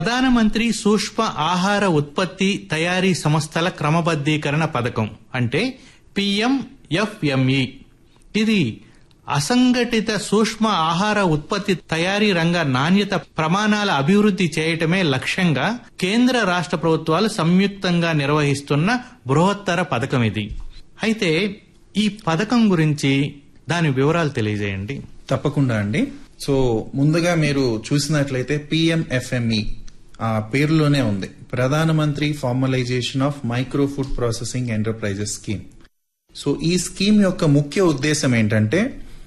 ప్రధానమంత్రి సూక్ష్మ ఆహార ఉత్పత్తి తయారీ సంస్థల క్రమబద్దీకరణ పథకం అంటే పిఎంఎఫ్ఎంఈ ఇది అసంఘటిత సూక్ష్మ ఆహార ఉత్పత్తి తయారీ రంగ నాణ్యత ప్రమాణాల అభివృద్ధి చేయటమే లక్ష్యంగా కేంద్ర రాష్ట్ర ప్రభుత్వాలు సంయుక్తంగా నిర్వహిస్తున్న బృహత్తర పథకం ఇది అయితే ఈ పథకం గురించి దాని వివరాలు తెలియజేయండి తప్పకుండా అండి సో ముందుగా మీరు చూసినట్లయితే పిఎంఎఫ్ఎంఈ ఆ పేరులోనే ఉంది Pradhan Mantri formalisation of micro food processing enterprises scheme so ఈ స్కీమ్ యొక్క ముఖ్య ఉద్దేశం ఏంటంటే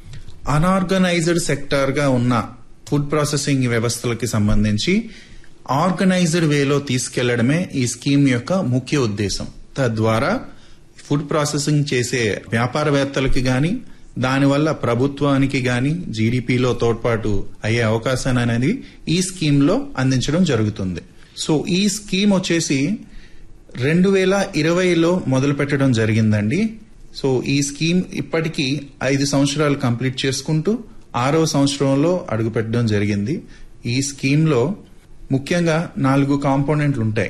అనార్గనైజ్డ్ సెక్టార్ గా ఉన్న ఫుడ్ ప్రాసెసింగ్ వ్యవస్థలకి సంబంధించి ఆర్గనైజ్డ్ వేలో తీసుకెళ్లడమే ఈ స్కీమ్ యొక్క ముఖ్య ఉద్దేశం తద్వారా ఫుడ్ ప్రాసెసింగ్ చేసే వ్యాపారవేత్తలకి గాని దానివల్ల ప్రభుత్వానికి గాని జీడిపిలో తోడ్పాటు అయ్యే అవకాశాన్ని అనేది ఈ స్కీమ్ లో అందించడం జరుగుతుంది సో ఈ స్కీమ్ వచ్చేసి రెండు వేల ఇరవైలో మొదలు పెట్టడం జరిగిందండి సో ఈ స్కీమ్ ఇప్పటికీ ఐదు సంవత్సరాలు కంప్లీట్ చేసుకుంటూ ఆరో సంవత్సరంలో అడుగుపెట్టడం జరిగింది ఈ స్కీమ్ లో ముఖ్యంగా నాలుగు కాంపోనెంట్లు ఉంటాయి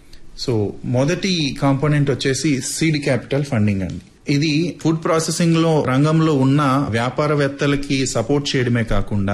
సో మొదటి కాంపోనెంట్ వచ్చేసి సీడ్ క్యాపిటల్ ఫండింగ్ అండి ఇది ఫుడ్ ప్రాసెసింగ్ లో రంగంలో ఉన్న వ్యాపారవేత్తలకి సపోర్ట్ చేయడమే కాకుండా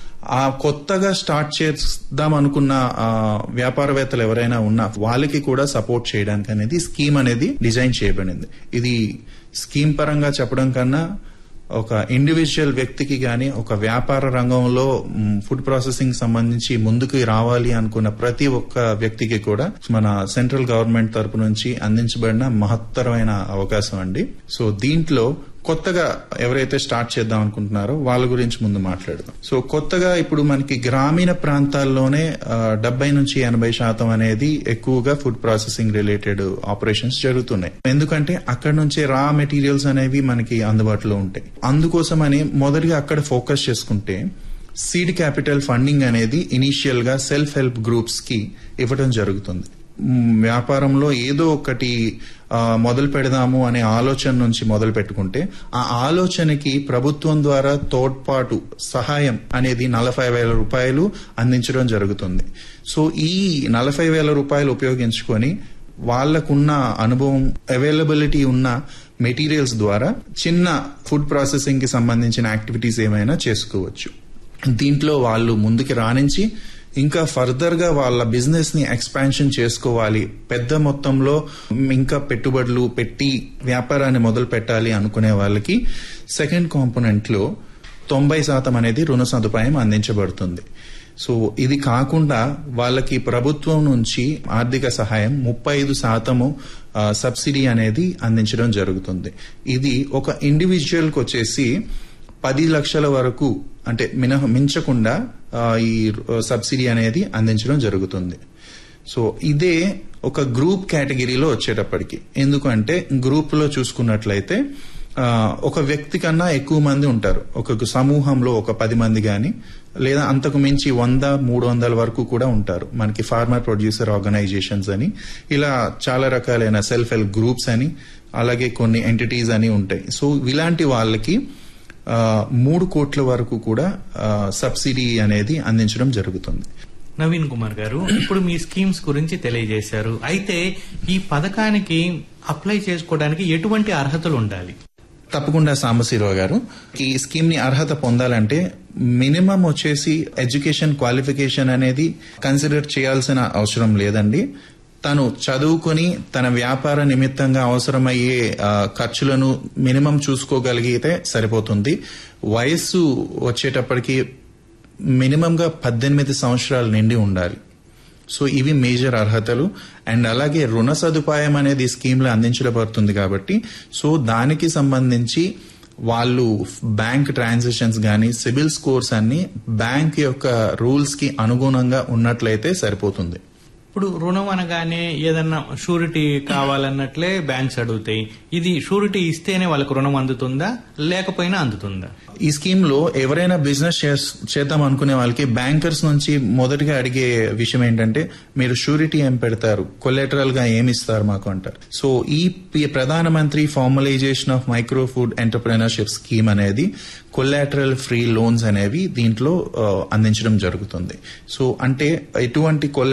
ఆ కొత్తగా స్టార్ట్ చేద్దాం అనుకున్న ఆ, వ్యాపారవేత్తలు ఎవరైనా ఉన్నా వాళ్ళకి కూడా సపోర్ట్ చేయడానికి అనేది స్కీమ్ అనేది డిజైన్ చేయబడింది ఇది స్కీమ్ పరంగా చెప్పడం కన్నా ఒక ఇండివిజువల్ వ్యక్తికి గాని ఒక వ్యాపార రంగంలో మ్, ఫుడ్ ప్రాసెసింగ్ సంబంధించి ముందుకు రావాలి అనుకున్న ప్రతి ఒక్క వ్యక్తికి కూడా మన సెంట్రల్ గవర్నమెంట్ తరపు నుంచి అందించబడిన మహత్తరమైన అవకాశం అండి సో దీంట్లో కొత్తగా ఎవరైతే స్టార్ట్ చేద్దాం అనుకుంటున్నారో వాళ్ళ గురించి ముందు మాట్లాడదాం సో కొత్తగా ఇప్పుడు మనకి గ్రామీణ ప్రాంతాల్లోనే డెబ్బై నుంచి ఎనభై శాతం అనేది ఎక్కువగా ఫుడ్ ప్రాసెసింగ్ రిలేటెడ్ ఆపరేషన్స్ జరుగుతున్నాయి ఎందుకంటే అక్కడ నుంచే రా మెటీరియల్స్ అనేవి మనకి అందుబాటులో ఉంటాయి అందుకోసమని మొదటిగా అక్కడ ఫోకస్ చేసుకుంటే సీడ్ క్యాపిటల్ ఫండింగ్ అనేది ఇనీషియల్ గా సెల్ఫ్ హెల్ప్ గ్రూప్స్ కి ఇవ్వడం జరుగుతుంది మ్, వ్యాపారంలో ఏదో ఒకటి ఆ, మొదలు పెడదాము అనే ఆలోచన నుంచి మొదలు పెట్టుకుంటే ఆ ఆలోచనకి ప్రభుత్వం ద్వారా తోడ్పాటు సహాయం అనేది నలభై వేల రూపాయలు అందించడం జరుగుతుంది సో ఈ నలభై వేల రూపాయలు ఉపయోగించుకొని వాళ్లకున్న అనుభవం అవైలబిలిటీ ఉన్న మెటీరియల్స్ ద్వారా చిన్న ఫుడ్ ప్రాసెసింగ్ కి సంబంధించిన యాక్టివిటీస్ ఏమైనా చేసుకోవచ్చు దీంట్లో వాళ్ళు ముందుకి రాణించి ఇంకా ఫర్దర్ గా వాళ్ళ బిజినెస్ ని ఎక్స్పాన్షన్ చేసుకోవాలి పెద్ద మొత్తంలో ఇంకా పెట్టుబడులు పెట్టి వ్యాపారాన్ని మొదలు పెట్టాలి అనుకునే వాళ్ళకి సెకండ్ కాంపోనెంట్ లో తొంభై శాతం అనేది రుణ సదుపాయం అందించబడుతుంది సో ఇది కాకుండా వాళ్ళకి ప్రభుత్వం నుంచి ఆర్థిక సహాయం ముప్పై ఐదు శాతము ఆ, సబ్సిడీ అనేది అందించడం జరుగుతుంది ఇది ఒక ఇండివిజువల్ కి వచ్చేసి పది లక్షల వరకు అంటే మినహ మించకుండా ఆ, ఈ సబ్సిడీ అనేది అందించడం జరుగుతుంది సో ఇదే ఒక గ్రూప్ కేటగిరీలో వచ్చేటప్పటికి ఎందుకంటే గ్రూప్ లో చూసుకున్నట్లయితే ఆ, ఒక వ్యక్తి కన్నా ఎక్కువ మంది ఉంటారు ఒక సమూహంలో ఒక పది మంది గాని లేదా అంతకు మించి వంద మూడు వందల వరకు కూడా ఉంటారు మనకి ఫార్మర్ ప్రొడ్యూసర్ ఆర్గనైజేషన్స్ అని ఇలా చాలా రకాలైన సెల్ఫ్ హెల్ప్ గ్రూప్స్ అని అలాగే కొన్ని ఎంటిటీస్ అని ఉంటాయి సో ఇలాంటి వాళ్ళకి ఆ, మూడు కోట్ల వరకు కూడా ఆ, సబ్సిడీ అనేది అందించడం జరుగుతుంది నవీన్ కుమార్ గారు ఇప్పుడు మీ స్కీమ్స్ గురించి తెలియజేశారు అయితే ఈ పథకానికి అప్లై చేసుకోవడానికి ఎటువంటి అర్హతలు ఉండాలి తప్పకుండా సాంబశివరావు గారు ఈ స్కీమ్ ని అర్హత పొందాలంటే మినిమం వచ్చేసి ఎడ్యుకేషన్ క్వాలిఫికేషన్ అనేది కన్సిడర్ చేయాల్సిన అవసరం లేదండి తను చదువుకుని తన వ్యాపార నిమిత్తంగా అవసరమయ్యే ఆ, ఖర్చులను మినిమం చూసుకోగలిగితే సరిపోతుంది వయస్సు వచ్చేటప్పటికి మినిమంగా పద్దెనిమిది సంవత్సరాలు నిండి ఉండాలి సో ఇవి మేజర్ అర్హతలు అండ్ అలాగే రుణ సదుపాయం అనేది ఈ స్కీమ్ లో అందించబడుతుంది కాబట్టి సో దానికి సంబంధించి వాళ్ళు బ్యాంక్ ట్రాన్సాక్షన్స్ కానీ సిబిల్ స్కోర్స్ అన్ని బ్యాంక్ యొక్క రూల్స్ కి అనుగుణంగా ఉన్నట్లయితే సరిపోతుంది ఇప్పుడు రుణం అనగానే ఏదన్నా షూరిటీ కావాలన్నట్లే బ్యాంక్స్ అడుగుతాయి ఇది షూరిటీ ఇస్తేనే వాళ్ళకు రుణం అందుతుందా లేకపోయినా అందుతుందా ఈ స్కీమ్ లో ఎవరైనా బిజినెస్ చేద్దాం అనుకునే వాళ్ళకి బ్యాంకర్స్ నుంచి మొదటిగా అడిగే విషయం ఏంటంటే మీరు షూరిటీ ఏం పెడతారు కొలెటరల్ గా ఏమి ఇస్తారు మాకు అంటారు సో ఈ పి- Pradhan Mantri formalisation of micro food entrepreneurship scheme అనేది కొలాటరల్ ఫ్రీ లోన్స్ అనేవి దీంట్లో ఆ, అందించడం జరుగుతుంది సో అంటే ఎటువంటి కొల్ల